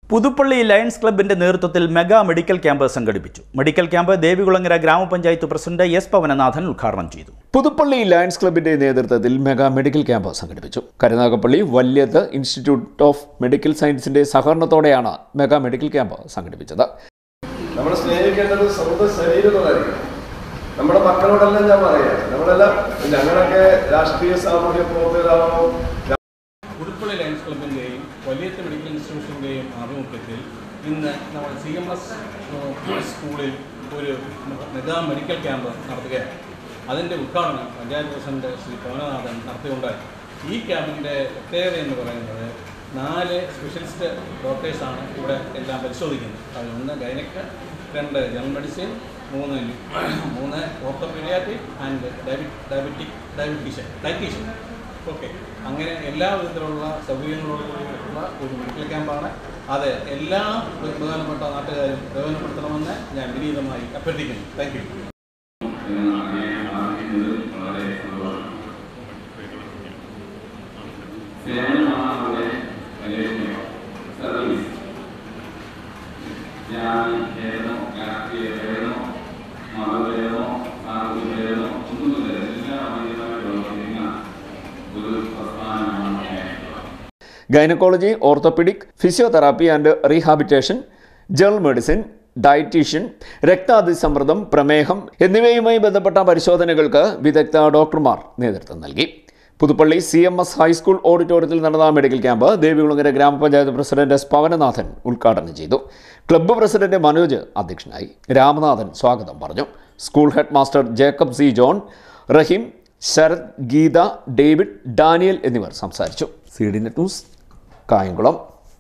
Puthuppally Lions ക്ലബിന്റെ നേതൃത്വത്തിൽ mega medical camp സംഘടിപ്പിച്ചു മെഡിക്കൽ ക്യാമ്പ് ദേവികുളങ്ങര ഗ്രാമപഞ്ചായത്ത് പ്രസിഡന്റ് എസ് പവനനാഥൻ ഉദ്ഘാടനം ചെയ്തു പുതുപ്പള്ളി ലയൺസ് ക്ലബിന്റെ നേതൃത്വത്തിൽ മെഗാ മെഡിക്കൽ ക്യാമ്പ് സംഘടിപ്പിച്ചു Karunagappally Valiyath institute of medical സയൻസിന്റെ സഹകരണത്തോടെയാണ് മെഗാ മെഡിക്കൽ ക്യാമ്പ് സംഘടിപ്പിച്ചത് നമ്മൾ സ്നേഹിക്കേണ്ടത് സ്വന്തം ശരീരത്തോടായിരിക്കും നമ്മുടെ മക്കളോടെല്ലാം ഞാൻ പറയാം നമ്മളെല്ലാം ഞങ്ങളൊക്കെ രാഷ്ട്രീയ സാമൂഹ്യ പ്രവർത്തകരാണോ പുതുപ്പള്ളി ലയൺസ് ക്ലബിൻ്റെയും വലിയത്ത് മെഡിക്കൽ ഇൻസ്റ്റിറ്റ്യൂഷൻ്റെയും ആഭിമുഖ്യത്തിൽ ഇന്ന് നമ്മൾ സി എം എസ് സ്കൂളിൽ ഒരു മെഗാ മെഡിക്കൽ ക്യാമ്പ് നടത്തുകയാണ് അതിൻ്റെ ഉദ്ഘാടനം പഞ്ചായത്ത് പ്രസിഡന്റ് ശ്രീ പവനനാഥൻ നടത്തിയുണ്ടായി ഈ ക്യാമ്പിൻ്റെ പ്രത്യേകത എന്ന് പറയുന്നത് നാല് സ്പെഷ്യലിസ്റ്റ് ഡോക്ടേഴ്സാണ് ഇവിടെ എല്ലാം പരിശോധിക്കുന്നത് അതിൽ ഒന്ന് ഗൈനക്ക് രണ്ട് ജനറൽ മെഡിസിൻ മൂന്ന് മൂന്ന് ഓർത്തോപീഡിയാട്രിക് ആൻഡ് ഡയബി ഡയബറ്റിക് ഡയബറ്റീഷ്യൻ ഡയറ്റീഷ്യൻ ഓക്കെ അങ്ങനെ എല്ലാ വിധത്തിലുള്ള സൗകര്യങ്ങളോടുകൂടിയുള്ള ഒരു മെഡിക്കൽ ക്യാമ്പാണ് അത് എല്ലാ പ്രധാനപ്പെട്ട നാട്ടുകാരും പ്രയോജനപ്പെടുത്തണമെന്ന് ഞാൻ വിനീതമായി അഭ്യർത്ഥിക്കുന്നു താങ്ക് യു സേവനമാണ് വലിയ സർവീസ് ഞാൻ ഏതോ രാഷ്ട്രീയ ഭേദമോ മതഭേദമോ സാമൂഹ്യ ഭേദമോ ഒന്നുമില്ല എല്ലാ മനുഷ്യരായി പ്രവർത്തിക്കുന്ന ഒരു പ്രസ്ഥാനമാണ് gynaecology orthopaedic physiotherapy and rehabilitation general medicine dietitian രക്താതിസമ്മർദ്ദം പ്രമേഹം എന്നിവയുമായി ബന്ധപ്പെട്ട പരിശോധനകൾക്ക് വിദഗ്ധ ഡോക്ടർമാർ നേതൃത്വം നൽകി Puthuppally C M S high school ഓഡിറ്റോറിയത്തിൽ നടന്ന മെഡിക്കൽ ക്യാമ്പ് ദേവികുളങ്ങര ഗ്രാമപഞ്ചായത്ത് പ്രസിഡന്റ് എസ് പവനനാഥൻ ഉദ്ഘാടനം ചെയ്തു ക്ലബ്ബ് പ്രസിഡന്റ് മനോജ് അധ്യക്ഷനായി രാമനാഥൻ സ്വാഗതം പറഞ്ഞു school head master Jacob C John Rahim Sarath Geetha David Daniel എന്നിവർ സംസാരിച്ചു C D net news Kayamkulam